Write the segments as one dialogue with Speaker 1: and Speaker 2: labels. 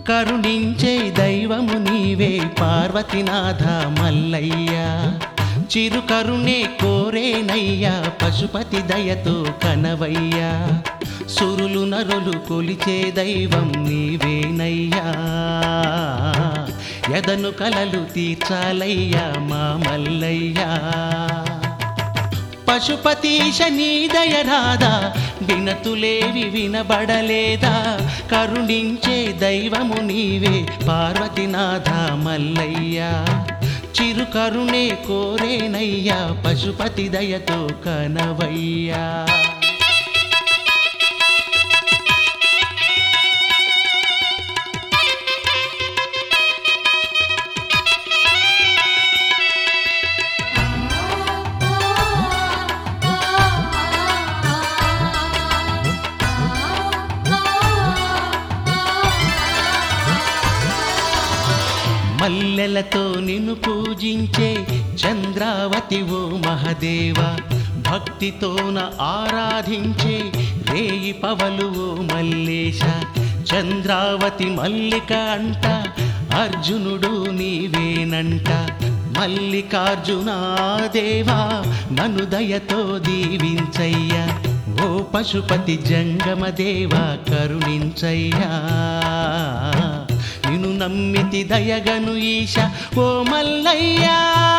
Speaker 1: కరుణించే దైవము నీవే పార్వతీనాథ మల్లయ్య చిరు కరుణే కోరేనయ్యా పశుపతి దయతో కనవయ్యా సురులు నరులు కొలిచే దైవం నీవేనయ్యా ఎదను కలలు తీర్చాలయ్యా మా మల్లయ్యా పశుపతీశ నీ దయరాదా వినతులేవి వినబడలేదా కరుణించే దైవము నీవే పార్వతీనాథ మల్లయ్యా చిరు కరుణే కోరేనయ్యా పశుపతి దయతో కనవయ్యా మల్లెలతో నిన్ను పూజించే చంద్రావతి ఓ మహదేవ భక్తితోన ఆరాధించే రేయి పవలు ఓ మల్లేశ చంద్రావతి మల్లిక అంట అర్జునుడు నీవేనంట మల్లికార్జునా దేవా నన్ను దయతో దీవించయ్యా ఓ పశుపతి జంగమ దేవా కరుణించయ్యా నిన్ను నమ్మితి దయగను ఈశ ఓ మల్లయ్యా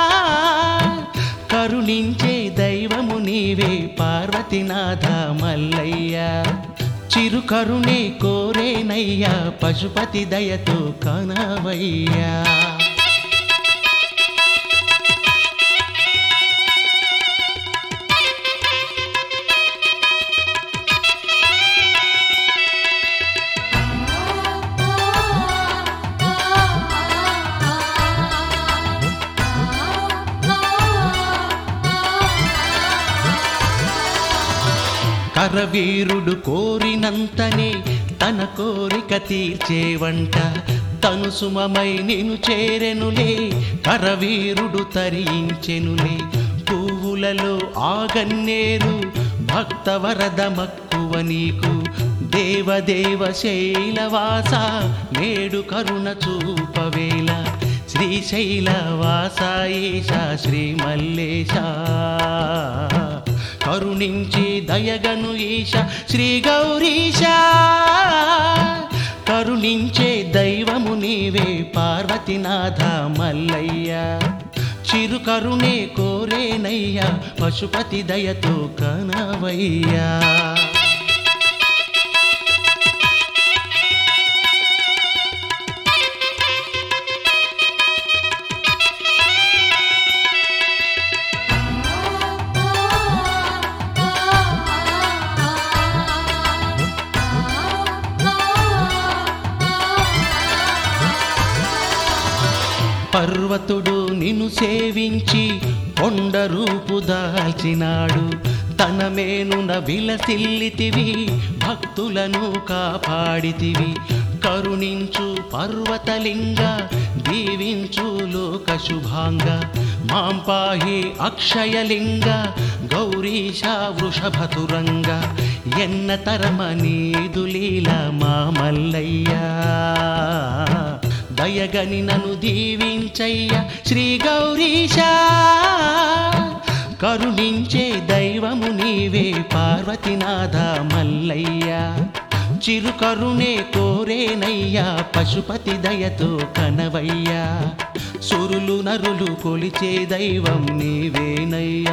Speaker 1: కరుణించే దైవము నీవే పార్వతీనాథ మల్లయ్యా చిరు కరుణే కోరేనయ్యా పశుపతి దయతో కనవయ్యా కరవీరుడు కోరినంతనే తన కోరిక తీర్చేవంట తను సుమమై నిను చేరెనులే కరవీరుడు తరించెనులే పువ్వులలో ఆగన్నేరు భక్తవరద మక్కువ నీకు దేవదేవ శైలవాస నేడు కరుణ చూపవేళ శ్రీశైలవాస ఈశ శ్రీ మల్లేశ కరుణించి దయగను ఈశ శ్రీ గౌరీశ కరుణించే దైవము నీవే పార్వతీనాథ మల్లయ్య చిరు కరుణే కోరేనయ్యా పశుపతి దయతో కనవయ్యా పర్వతుడు నిన్ను సేవించి కొండ రూపు దాల్చినాడు తన మేనున విలసిల్లితివి భక్తులను కాపాడితివి కరుణించు పర్వతలింగ దీవించు లోక శుభాంగ మాంపాహి అక్షయలింగ గౌరీశ వృషభతురంగ ఎన్న తరమ నీదు లీల మా మల్లయ్యా దయగని నన్ను దీవించయ్య శ్రీ గౌరీశ కరుణించే దైవము నీవే పార్వతీనాథ మల్లయ్య చిరు కరుణే కోరేనయ్యా పశుపతి దయతో కనవయ్యా సురులు నరులు కొలిచే దైవం నీవేనయ్యా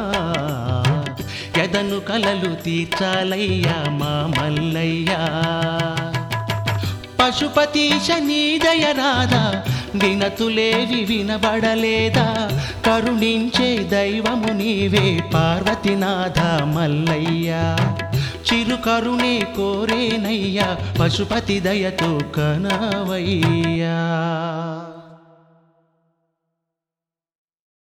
Speaker 1: ఎదను కలలు తీర్చాలయ్యా మా మల్లయ్యా పశుపతీశ నీదయ రాధా వినతులేవి వినబడలేదా కరుణించే దైవము నీవే పార్వతీనాథ మల్లయ్యా చిరు కరుణే కోరేనయ్యా పశుపతి దయతో కనవయ్యా